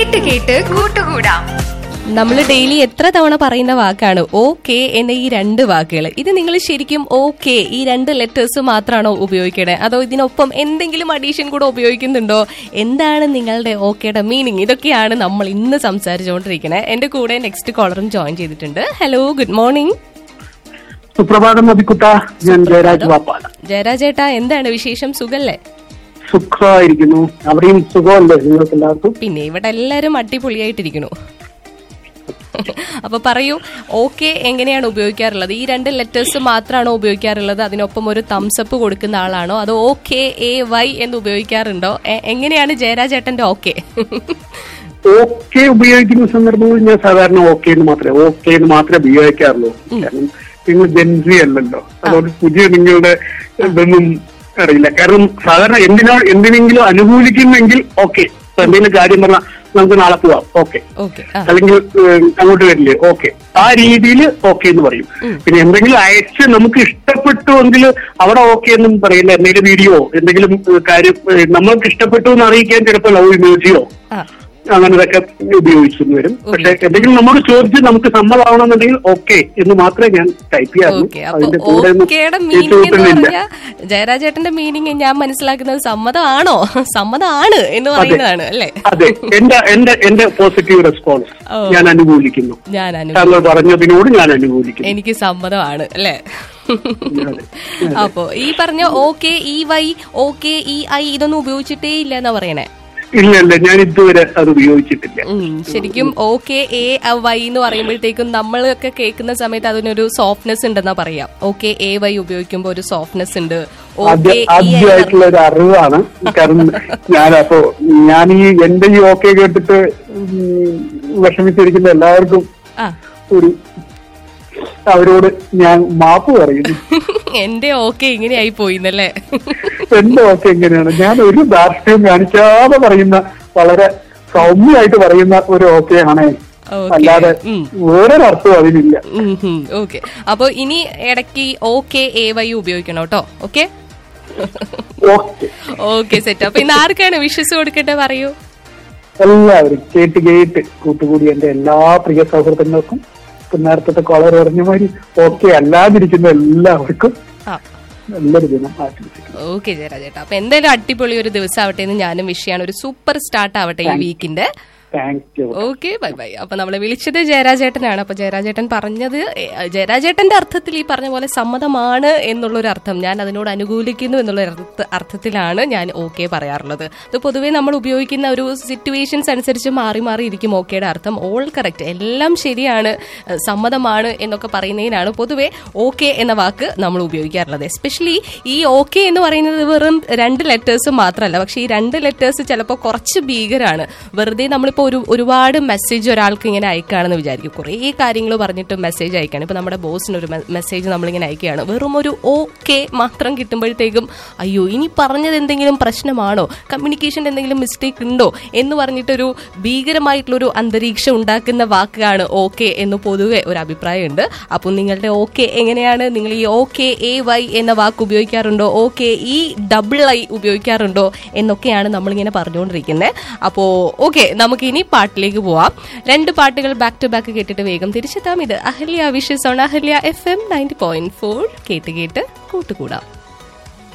കേട്ട് കേട്ട് കൂട്ടുകൂടാം നമ്മൾ ഡെയിലി എത്ര തവണ പറയുന്ന വാക്കാണ് ഓക്കെ എന്ന ഈ രണ്ട് വാക്കുകൾ ഇത് നിങ്ങൾ ശരിക്കും ഓക്കെ ഈ രണ്ട് ലെറ്റേഴ്സ് മാത്രമാണോ ഉപയോഗിക്കണേ അതോ ഇതിനൊപ്പം എന്തെങ്കിലും അഡീഷൻ കൂടെ ഉപയോഗിക്കുന്നുണ്ടോ എന്താണ് നിങ്ങളുടെ ഓക്കെയുടെ മീനിങ് ഇതൊക്കെയാണ് നമ്മൾ ഇന്ന് സംസാരിച്ചുകൊണ്ടിരിക്കുന്നത് എന്റെ കൂടെ നെക്സ്റ്റ് കോളറും ജോയിൻ ചെയ്തിട്ടുണ്ട് ഹലോ ഗുഡ് മോർണിംഗ് സുപ്രഭാതം മതിക്കുട്ട ഞാൻ ജയരാജ് വാപ്പാല ജയരാജേട്ടാ എന്താണ് വിശേഷം സുഖല്ലേ സുഖമായിരിക്കുന്നു അവിടെയും സുഖമല്ലേ നിങ്ങൾക്ക് എല്ലാവർക്കും പിന്നെ ഇവിടെ എല്ലാരും അടിപൊളിയായിട്ടിരിക്കണു അപ്പൊ പറയൂ ഓക്കെ എങ്ങനെയാണ് ഉപയോഗിക്കാറുള്ളത് ഈ രണ്ട് ലെറ്റേഴ്സ് മാത്രമാണോ ഉപയോഗിക്കാറുള്ളത് അതിനൊപ്പം ഒരു തംസപ്പ് കൊടുക്കുന്ന ആളാണോ അതോ ഓക്കെ എ വൈ എന്ന് ഉപയോഗിക്കാറുണ്ടോ എ- എങ്ങനെയാണ് ജയരാജേട്ടന്റെ ഓക്കെ ഓക്കെ ഉപയോഗിക്കുന്ന സന്ദർഭങ്ങളിൽ ഞാൻ സാധാരണ ഓക്കെ എന്ന് മാത്രമേ ഓക്കെ എന്ന് മാത്രമേ ഉപയോഗിക്കാറുള്ളൂ കാരണം നിങ്ങൾ ജെൻസി അല്ലല്ലോ അതുകൊണ്ട് പുതിയ നിങ്ങളുടെ ഇതൊന്നും അറിയില്ല കാരണം സാധാരണ എന്തിനാ എന്തിനെങ്കിലും അനുകൂലിക്കുന്നെങ്കിൽ ഓക്കെ എന്തെങ്കിലും കാര്യം പറഞ്ഞാൽ നമുക്ക് നാളെ പോവാം ഓക്കെ ഓക്കെ ആ അല്ലെങ്കിൽ ഏഹ്, അങ്ങോട്ട് വരില്ലേ ഓക്കെ ആ രീതിയിൽ ഓക്കെ എന്ന് പറയും പിന്നെ എന്തെങ്കിലും അയച്ച് നമുക്ക് ഇഷ്ടപ്പെട്ടുവെങ്കിൽ അവിടെ ഓക്കെ എന്നും പറയില്ല എന്തെങ്കിലും വീഡിയോ എന്തെങ്കിലും ഏഹ്, കാര്യം ഏഹ്, നമ്മൾക്ക് ഇഷ്ടപ്പെട്ടു എന്ന് അറിയിക്കാൻ ചിലപ്പോൾ ലവ് ഇമോജിയോ ആ അങ്ങനെ ഇതൊക്കെ ഉപയോഗിച്ചെന്ന് വരും പക്ഷെ എന്തെങ്കിലും നമ്മോട് ചോദിച്ച് നമുക്ക് സമ്മതമാവണമെന്നുണ്ടെങ്കിൽ ഓക്കെ എന്ന് മാത്രമേ ഞാൻ ടൈപ്പ് ചെയ്യാറുള്ളൂ ഓക്കെ അപ്പൊ അതിന്റെ കൂടെ ഒന്നും ഓക്കെയുടെ തിരിച്ചു മീനിങ് എന്ന് കൂട്ടുന്നില്ല പറഞ്ഞാൽ ജയരാജേട്ടന്റെ മീനിങ് ഞാൻ മനസ്സിലാക്കുന്നത് സമ്മതമാണോ സമ്മതമാണ് എന്ന് പറയുന്നതാണ് അല്ലേ അതെ എന്റെ എന്റെ എന്റെ പോസിറ്റീവ് റെസ്പോൺസ് ഓ. ഞാൻ അനുകൂലിക്കുന്നു ഞാൻ അനു താങ്കൾ പറഞ്ഞതിനോട് ഞാൻ അനുകൂലിക്കുന്നു എനിക്ക് സമ്മതമാണ് അല്ലേ അതെ. അപ്പോ ഈ പറഞ്ഞ ഓക്കെ ഈ വൈ ഓക്കെ ഈ ഐ ഇതൊന്നും ഉപയോഗിച്ചിട്ടേ ഇല്ല എന്നാ പറയണേ ഇല്ല ഇല്ല ഞാൻ ഇതുവരെ അത് ഉപയോഗിച്ചിട്ടില്ല ഉം, ശരിക്കും ഓക്കെ എ വൈ എന്ന് പറയുമ്പോഴത്തേക്കും നമ്മളൊക്കെ കേൾക്കുന്ന സമയത്ത് അതിനൊരു സോഫ്റ്റ്നെസ് ഉണ്ടെന്നാ പറയാം ഓക്കെ എ വൈ ഉപയോഗിക്കുമ്പോൾ ഒരു സോഫ്റ്റ്നെസ് ഉണ്ട് ആദ്യ ഓക്കെ ആദ്യമായിട്ടുള്ള ഒരു അറിവാണ് കാരണം ഞാനപ്പോ ഞാൻ ഈ എന്റെ ഈ ഓക്കെ കേട്ടിട്ട് ഉം, വിഷമിച്ചിരിക്കുന്ന എല്ലാവർക്കും ആ ഒരു അവരോട് ഞാൻ മാപ്പ് പറയുന്നു എന്റെ ഓക്കെ ഇങ്ങനെയായി പോയിന്നല്ലേ എന്റെ ഓക്കെ എങ്ങനെയാണ് ഞാൻ ഒരു ധാർഷ്ട്യവും കാണിക്കാതെ പറയുന്ന വളരെ സൗമ്യമായിട്ട് പറയുന്ന ഒരു ഓക്കെ ആണ് Okay. അല്ലാതെ ഉം. വേറൊരർത്ഥവും അതിനില്ല ഓക്കെ അപ്പൊ ഇനി ഇടയ്ക്ക് ഓക്കെ എ വൈ ഉപയോഗിക്കണം കേട്ടോ ഓക്കെ ഓക്കെ ഓക്കെ സെറ്റ് അപ്പൊ ഇന്ന് ആർക്കാണ് വിഷസ് കൊടുക്കട്ടെ പറയൂ എല്ലാവരും കേട്ട് കേട്ട് കൂട്ടുകൂടി എന്റെ എല്ലാ പ്രിയ സൗഹൃദങ്ങൾക്കും ഇപ്പൊ നേരത്തെ കോളർ പറഞ്ഞ മാതിരി ഓക്കെ അല്ലാതിരിക്കുന്ന എല്ലാവർക്കും ആ നല്ലൊരു ദിനം ആശംസിക്കുന്നു ഓക്കെ ജയരാജേട്ടാ അപ്പൊ എന്തായാലും അടിപൊളി ഒരു ദിവസം ആവട്ടെ എന്ന് ഞാനും വിഷയാണ് ഒരു സൂപ്പർ സ്റ്റാർട്ട് ആവട്ടെ ഈ വീക്കിന്റെ thank you okay bye bye അപ്പൊ നമ്മളെ വിളിച്ചത് ജയരാജേട്ടനാണ് അപ്പൊ ജയരാജേട്ടൻ പറഞ്ഞത് ഏ, ജയരാജേട്ടന്റെ അർത്ഥത്തിൽ ഈ പറഞ്ഞ പോലെ സമ്മതമാണ് എന്നുള്ളൊരു അർത്ഥം ഞാൻ അതിനോട് അനുകൂലിക്കുന്നു എന്നുള്ള അർത്ഥ- അർത്ഥത്തിലാണ് ഞാൻ ഓക്കെ പറയാറുള്ളത് അത് പൊതുവേ നമ്മൾ ഉപയോഗിക്കുന്ന ഒരു സിറ്റുവേഷൻസ് അനുസരിച്ച് മാറി മാറി ഇരിക്കും ഓക്കെയുടെ അർത്ഥം ഓൾ കറക്റ്റ് എല്ലാം ശരിയാണ് ഏ, സമ്മതമാണ് എന്നൊക്കെ പറയുന്നതിനാണ് പൊതുവെ ഓക്കെ എന്ന വാക്ക് നമ്മൾ ഉപയോഗിക്കാറുള്ളത് എസ്പെഷ്യലി ഈ ഓക്കെ എന്ന് പറയുന്നത് വെറും രണ്ട് ലെറ്റേഴ്സ് മാത്രമല്ല പക്ഷേ ഈ രണ്ട് ലെറ്റേഴ്സ് ചിലപ്പോൾ കുറച്ച് ഭീകരാണ് വെറുതെ നമ്മളിപ്പോൾ ഒരു ഒരുപാട് മെസ്സേജ് ഒരാൾക്ക് ഇങ്ങനെ അയക്കുകയാണെന്ന് വിചാരിക്കും കുറേ കാര്യങ്ങൾ പറഞ്ഞിട്ട് മെസ്സേജ് അയക്കുകയാണ് ഇപ്പൊ നമ്മുടെ ബോസിന് ഒരു മെസ്സേജ് നമ്മളിങ്ങനെ അയക്കുകയാണ് വെറും ഒരു ഓക്കെ മാത്രം കിട്ടുമ്പോഴത്തേക്കും അയ്യോ ഇനി പറഞ്ഞത് എന്തെങ്കിലും പ്രശ്നമാണോ കമ്മ്യൂണിക്കേഷൻ്റെ എന്തെങ്കിലും മിസ്റ്റേക്ക് ഉണ്ടോ എന്ന് പറഞ്ഞിട്ടൊരു ഭീകരമായിട്ടുള്ളൊരു അന്തരീക്ഷം ഉണ്ടാക്കുന്ന വാക്കാണ് ഓക്കെ എന്ന് പൊതുവെ ഒരു അഭിപ്രായമുണ്ട് അപ്പോൾ നിങ്ങളുടെ ഓക്കെ എങ്ങനെയാണ് നിങ്ങൾ ഈ ഓക്കെ എ വൈ എന്ന വാക്ക് ഉപയോഗിക്കാറുണ്ടോ ഓക്കെ ഈ ഡബിൾ ഐ ഉപയോഗിക്കാറുണ്ടോ എന്നൊക്കെയാണ് നമ്മളിങ്ങനെ പറഞ്ഞുകൊണ്ടിരിക്കുന്നത് അപ്പോൾ ഓക്കെ നമുക്ക് ഇനി പാട്ടിലേക്ക് പോവാം രണ്ട് പാട്ടുകൾ ബാക്ക് ടു ബാക്ക് കേട്ടിട്ട് വേഗം തിരിച്ചെത്താം ഇത് Ahalya wishes on Ahalya F M ninety point four കേട്ട് കേട്ട് കൂട്ടുകൂടാം